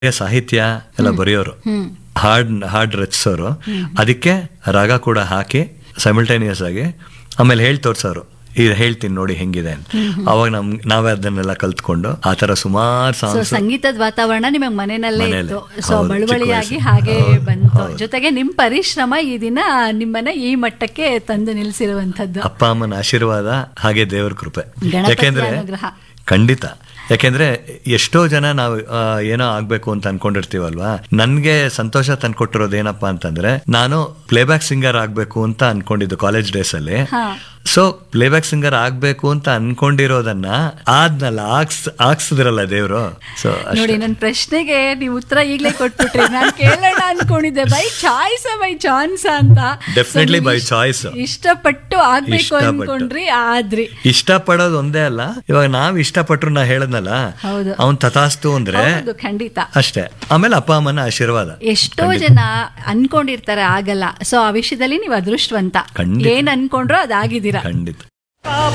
ಸಾಹಿತ್ಯ ಎಲ್ಲ ಬರೆಯೋರು ಹಾಡ್ ಹಾಡ್ ರಚಿಸೋರು ಅದಕ್ಕೆ ರಾಗ ಕೂಡ ಹಾಕಿ ಸೈಮಲ್ಟೇನಿಯಸ್ ಆಗಿ ಆಮೇಲೆ ಹೇಳಿ ತೋರ್ಸೋರು ಇದು ಹೇಳ್ತೀನಿ ನೋಡಿ ಹೆಂಗಿದೆ ಅಂತ ಅವಾಗ ನಮ್ ನಾವೇ ಅದನ್ನೆಲ್ಲ ಕಲ್ತ್ಕೊಂಡು ಆ ತರ ಸುಮಾರು ಸೊ ಸಾಂಗ್ಸ್ ಸಂಗೀತದ ವಾತಾವರಣ ನಿಮಗೆ ಮನೆಯಲ್ಲೇ ಮನೇಲೆ. ಇತ್ತು ಸೊ ಹೌದು, ಬಳುವಳಿಯಾಗಿ ಚಿಕ್ಕ ಹಾಗೆ ವಯಸ್ಸು. ಬಂತು ಹೌದು. ಜೊತೆಗೆ ನಿಮ್ ಪರಿಶ್ರಮ ಈ ದಿನ ನಿಮ್ಮನ್ನ ಈ ಮಟ್ಟಕ್ಕೆ ತಂದು ನಿಲ್ಸಿರುವಂತದ್ದು ಅಪ್ಪ ಅಮ್ಮನ ಆಶೀರ್ವಾದ ಹಾಗೆ ದೇವ್ರ ಕೃಪೆ ಗಣಪತಿಯ ಯಾಕೆಂದ್ರೆ ಅನುಗ್ರಹ. ಖಂಡಿತ ಯಾಕೆಂದ್ರೆ ಎಷ್ಟೋ ಜನ ನಾವು ಆ, ಏನೋ ಆಗ್ಬೇಕು ಅಂತ ಅನ್ಕೊಂಡಿರ್ತೀವಲ್ವಾ ನನ್ಗೆ ಸಂತೋಷ ತಂದ್ಕೊಟ್ಟಿರೋದು ಏನಪ್ಪಾ ಅಂತಂದ್ರೆ ನಾನು ಪ್ಲೇಬ್ಯಾಕ್ ಸಿಂಗರ್ ಆಗ್ಬೇಕು ಅಂತ ಅನ್ಕೊಂಡಿದ್ದು ಕಾಲೇಜ್ ಡೇಸ್ ಅಲ್ಲಿ ಹಾ. ಸೊ ಪ್ಲೇಬ್ಯಾಕ್ ಸಿಂಗರ್ ಆಗ್ಬೇಕು ಅಂತ ಅನ್ಕೊಂಡಿರೋದನ್ನ ಆದ್ನಲ್ಲ ಆಗ್ಸ್ ಆಗ್ಸಿದ್ರಲ್ಲ ದೇವ್ರು ಸೊ ನೋಡಿ ನನ್ನ ಪ್ರಶ್ನೆಗೆ ನೀವು ಉತ್ತರ ಈಗಲೇ ಕೊಟ್ಬಿಟ್ರಿ ನಾನು ಕೇಳೋಣ ಅನ್ಕೊಂಡಿದ್ದೆ ಬೈ ಚಾಯ್ಸ್ ಬೈ ಚಾನ್ಸ್ ಅಂತ Definitely So, by ಇಷ್ಟ- choice. ಇಷ್ಟಪಟ್ಟು ಆಗ್ಬೇಕು ಇಷ್ಟಪಟ್ಟು. ಅನ್ಕೊಂಡ್ರಿ ಆದ್ರಿ ಇಷ್ಟಪಡೋದು ಒಂದೇ ಅಲ್ಲ ಇವಾಗ ನಾವ್ ಇಷ್ಟಪಟ್ರು ನಾ ಹೇಳದ್ನಲ್ಲ ಹೌದು. ಅವ್ನ್ ತಥಾಸ್ತು ಅಂದ್ರೆ ಹೌದು ಖಂಡಿತ ಅಷ್ಟೇ ಆಮೇಲೆ ಅಪ್ಪ ಅಮ್ಮನ ಆಶೀರ್ವಾದ ಎಷ್ಟೋ ಜನ ಅನ್ಕೊಂಡಿರ್ತಾರೆ ಆಗಲ್ಲ ಸೊ ಆ ವಿಷಯದಲ್ಲಿ ನೀವು ಅದೃಷ್ಟವಂತ ಖಂಡಿತ. ಏನ್ ಅನ್ಕೊಂಡ್ರೋ ಅದಾಗಿದ್ದೀರಾ ಖಂಡಿತ